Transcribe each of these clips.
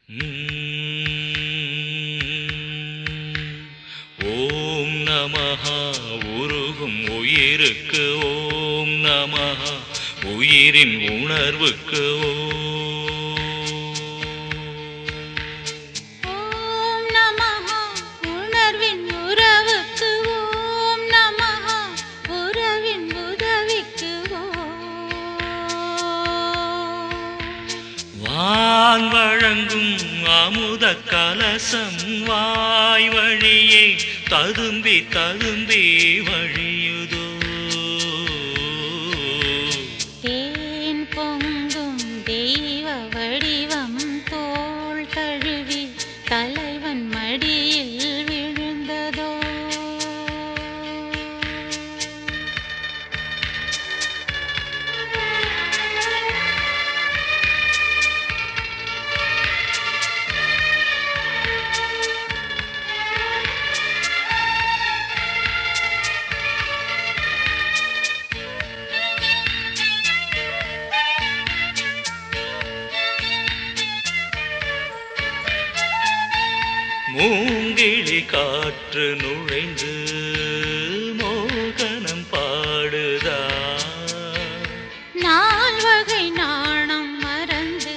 ஓம் நமஹா உருகும் உயிருக்கு ஓம் நமஹா உயிரின் உணர்வுக்கு ஓம் நமஹ உணர்வின் உறவுக்கு ஓம் நமஹ உறவின் உதவிக்கு ஓம் வான் வழங்கும் அமுத கலசம் வாய் வழியே ததும்பி ததும்பி வழியுதோ தேன் பொங்கும் தெய்வ வடிவம் தோள் தழுவி தலைவன் மடியில் விழுந்ததோ மூங்கிழி காற்று நுழைந்து மோகனம் பாடுதா நால்வகை நாணம் மறந்து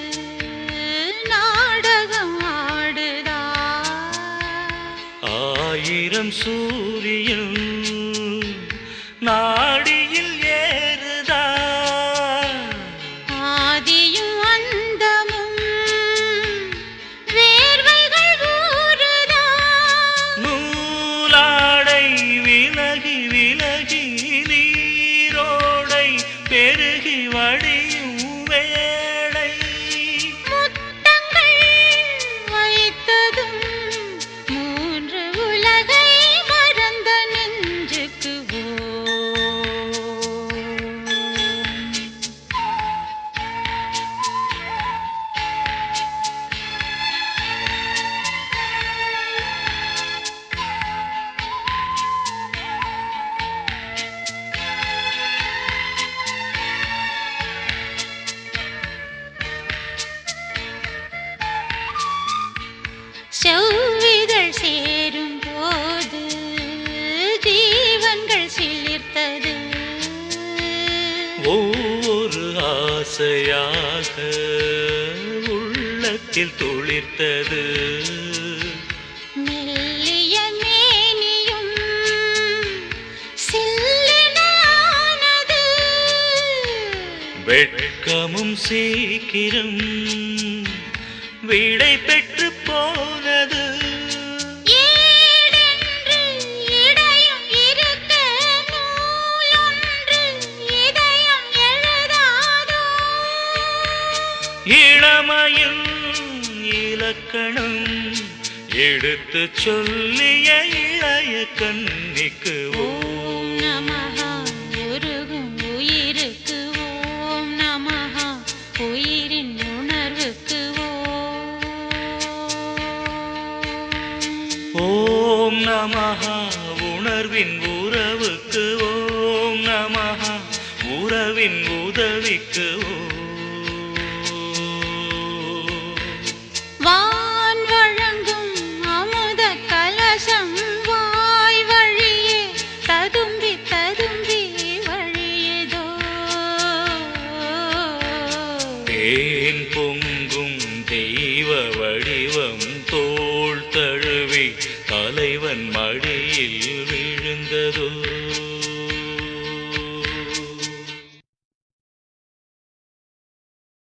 நாடகம் ஆடுதா ஆயிரம் சூரியன் நாடியில் ஏறுதா ஆதியும் அந்தமும் வேர்வைகள் ஊறுதா நூலாடை விலகி விலகி நீரோடை பெருகி வடியும் வேளை முத்தங்கள் வைத்ததும் மூன்று உலகை மறந்த நெஞ்சுக்கு ஓம் செவ்விதழ் சேரும் போது ஜீவன்கள் சிலிர்த்தது ஒவ்வொரு ஆசையாக உள்ளத்தில் துளிர்த்தது மெல்லிய மேனியும் சில்லினானது வெட்கமும் சீக்கிரம் விடை பெற்று போனது ஏடென்று இடையும் இருக்க நூலொன்று இதயம் எழுதாதோ இளமையின் இலக்கணம் எடுத்து சொல்லிய இளைய கன்னிக்கு ஓம் நமஹ உருகும் உயிருக்கு ஓம் நமஹ உயிரின் உணர்வுக்கு ஓம் ஓம் நமஹா உணர்வின் உறவுக்கு ஓம் நமஹா உறவின் உதவிக்கு ஓம் வான் வழங்கும் அமுத கலசம் வாய் வழியே ததும்பி ததும்பி வழியதோ தேன் பொங்கும் தெய்வ வடிவம் தோள் தழுவி தலைவன் மடியில்